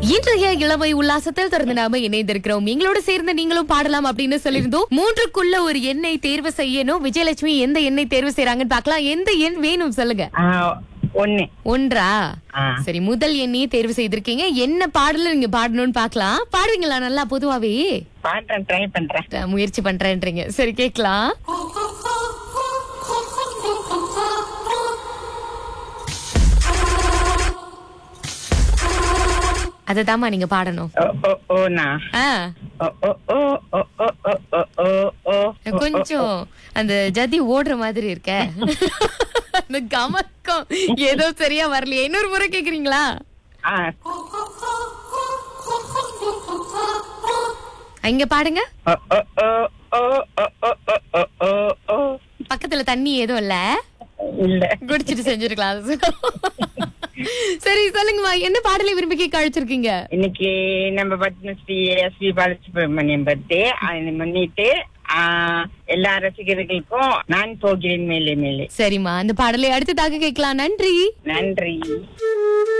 இன்றைய இளமை உல்லாசத்தில் தொடர்ந்து நாம இணைந்திருக்கிறோம் எங்களோட சேர்ந்து நீங்களும் பாடலாம் அப்படின்னு சொல்லியிருந்தோம் மூன்றுக்குள்ள ஒரு எண்ணை தேர்வு செய்யணும் விஜயலட்சுமி எந்த எண்ணெய் தேர்வு செய்யறாங்கன்னு பார்க்கலாம் எந்த எண் வேணும் சொல்லுங்க ஆ, ஒண்ணு ஒன்றா ஆ. சரி முதல் எண்ணையே தேர்வு செய்திருக்கீங்க என்ன பாடல நீங்க பாடணும்னு பார்க்கலாம் பாடுவீங்களா நல்லா பொதுவாவே பாடுறேன் ட்ரை பண்றேன் அஹ், முயற்சி பண்றேன்றீங்க சரி கேக்கலாம் அததாம்மா நீங்க பாடணும் ஓ ஓ ஓனா ஆ ஓ ஓ ஓ ஓ ஓ ஓ ஓ ஓ ஓ கொஞ்சம் அந்த ஜதி ஓடுற மாதிரி இருக்க அந்த கமக்கம் ஏதோ சரியா வரலையே இன்னொரு முறை கேக்குறீங்களா ஆ இங்க பாடுங்க ஓ ஓ ஓ ஓ ஓ ஓ ஓ ஓ ஓ ஓ பக்கத்துல தண்ணி ஏதோ இல்ல இல்ல குடிச்சிட்டு செஞ்சிருக்கலாம் அது. சரி சொல்லுங்கம்மா என்ன பாடலை விரும்பி கேட்க அழைச்சிருக்கீங்க இன்னைக்கு நம்ம Padmashri S P Balasubramaniam birthday அதை முன்னிட்டு ஆ, எல்லா ரசிகர்களுக்கும் நான் போகிறேன் மேலே மேலே சரிம்மா அந்த பாடலை அடுத்ததாக கேட்கலாம் நன்றி நன்றி